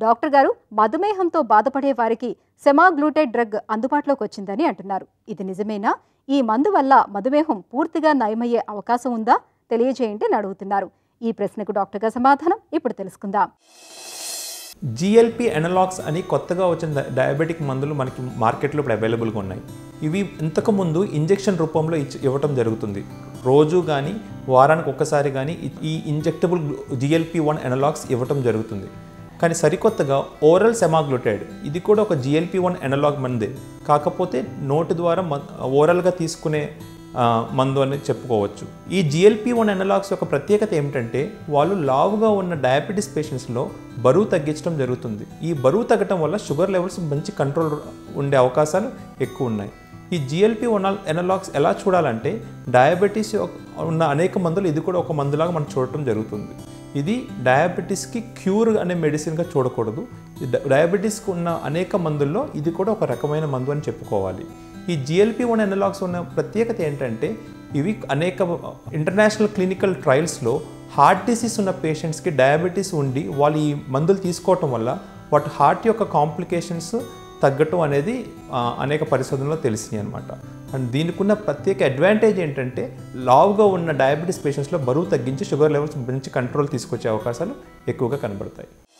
doctor గారు మధుమేహంతో బాధపడే వారికి సెమాగ్లూటైడ్ డ్రగ్ అందుబాటులోకి వచ్చిందని అంటున్నారు ఇది నిజమేనా ఈ మందు వల్ల మధుమేహం పూర్తిగా నయమయ్యే అవకాశం ఉందా తెలియజేయండి అని అడుగుతున్నారు ఈ ప్రశ్నకు డాక్టర్ గారు సమాధానం ఇప్పుడు తెలుసుకుందాం జిఎల్పి ఎనలాగ్స్ అని కొత్తగా వచ్చిన డ- డయాబెటిక్ మందులు మనకి మార్కెట్లో ఇప్పుడు అవైలబుల్గా ఉన్నాయి ఇవి ఇంతకుముందు ఇంజెక్షన్ రూపంలో ఇచ్చి ఇవ్వటం జరుగుతుంది రోజు కానీ వారానికి ఒక్కసారి కానీ ఈ- ఈ ఇంజెక్టబుల్ జిఎల్పి వన్ ఎనలాగ్స్ ఇవ్వటం జరుగుతుంది కానీ సరికొత్తగా ఓరల్ సెమాగ్లూటైడ్ ఇది కూడా ఒక జిఎల్పి వన్ ఎనలాగ్ మందే కాకపోతే నోటి ద్వారా ఓరల్గా తీసుకునే ఆ, మందు అని చెప్పుకోవచ్చు ఈ జిఎల్పి వన్ ఎనలాగ్స్ యొక్క ప్రత్యేకత ఏమిటంటే వాళ్ళు లావుగా ఉన్న డయాబెటీస్ పేషెంట్స్లో బరువు తగ్గించడం జరుగుతుంది ఈ బరువు తగ్గటం వల్ల షుగర్ లెవెల్స్ మంచి కంట్రోల్ ఉండే అవకాశాలు ఎక్కువ ఉన్నాయి ఈ జిఎల్పి వన్ ఎనలాగ్స్ ఎలా చూడాలంటే డయాబెటీస్ యొక్క- ఉన్న అనేక మందులు ఇది కూడా ఒక మందులాగా మనం చూడటం జరుగుతుంది ఇది డయాబెటీస్కి క్యూర్ అనే మెడిసిన్గా చూడకూడదు ఈ డ- డయాబెటీస్కి ఉన్న అనేక మందుల్లో ఇది కూడా ఒక రకమైన మందు అని చెప్పుకోవాలి ఈ జిఎల్పి వన్ ఎనలాగ్స్ ఉన్న ప్రత్యేకత ఏంటంటే ఇవి అనేక ఇంటర్నేషనల్ క్లినికల్ ట్రయల్స్లో హార్ట్ డిసీజ్ ఉన్న పేషెంట్స్కి డయాబెటీస్ ఉండి వాళ్ళు ఈ మందులు తీసుకోవటం వల్ల వాటి హార్ట్ యొక్క కాంప్లికేషన్స్ తగ్గటం అనేది ఆ, అనేక పరిశోధనలో తెలిసినాయి అనమాట అండ్ దీనికి ఉన్న ప్రత్యేక అడ్వాంటేజ్ ఏంటంటే లావుగా ఉన్న డయాబెటీస్ పేషెంట్స్లో బరువు తగ్గించి షుగర్ లెవెల్స్ మంచి కంట్రోల్ తీసుకొచ్చే అవకాశాలు ఎక్కువగా కనబడతాయి